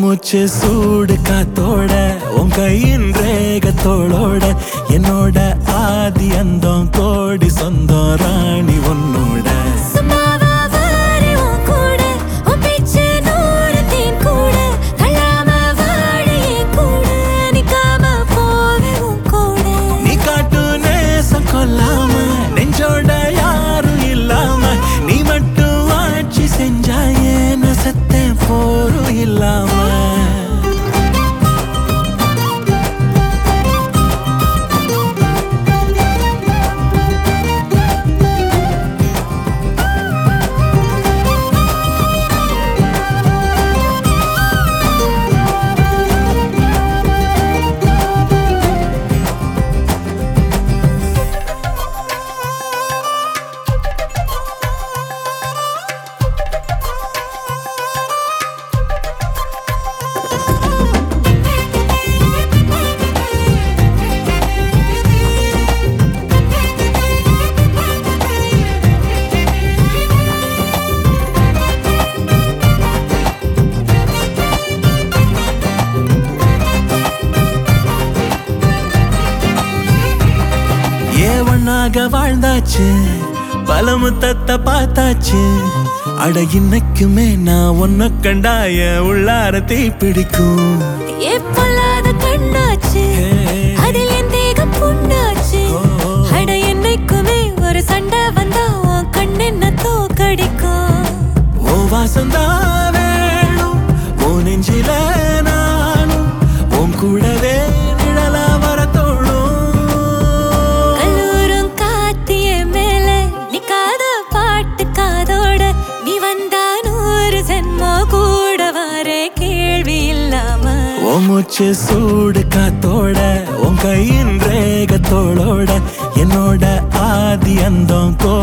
மூச்சு சூடு காத்தோட உன் கையின் ரேகத்தோளோட என்னோட ஆதி அந்தம் கோடி சொந்தம் ராணி உன்னோட சும்மாவா வாரி உன் கூட, உன் பேச்சு நூறு தேன் கூட. தள்ளாம வாழ என் கூட, நிக்காம போவே உன் கூட. நீ காட்டு நேசம் கொல்லாம நெஞ்சோட யாரும் இல்லாம நீ மட்டும் ஆட்சி செஞ்சாயே நான் செத்தேன் போரும் இல்லாம ஏ ஒன்னாக வாழ்ந்தாச்சு பல முத்தத்தை பார்த்தாச்சு அட இன்னைக்குமே நான் உன்னை கண்டாய உள்ளார தீ பிடிக்கும் ஏன் பொல்லாத கண்ணாச்சு, அதில் என் தேகம் புண்ணாச்சு. அட என்னைக்குமே ஒரு சண்டை வந்தா உன் கண்ணென்ன தோக்கடிக்கும் ஓ வாசந்தான் வேணும் ஓ நெஞ்சில நானும் உன் கூடவே நிழலா வர தோணும் கல்லூரும் காத்திய மேல நிக்காத பாட்டு காதோட நீ வந்தா நூறு ஜென்மோ கூட வர கேள்வி இல்லாம ஓ மூச்சு சூடு காத்தோட உன் கையின் ரேகத்தோளோட என்னோட ஆதி அந்தம் கோ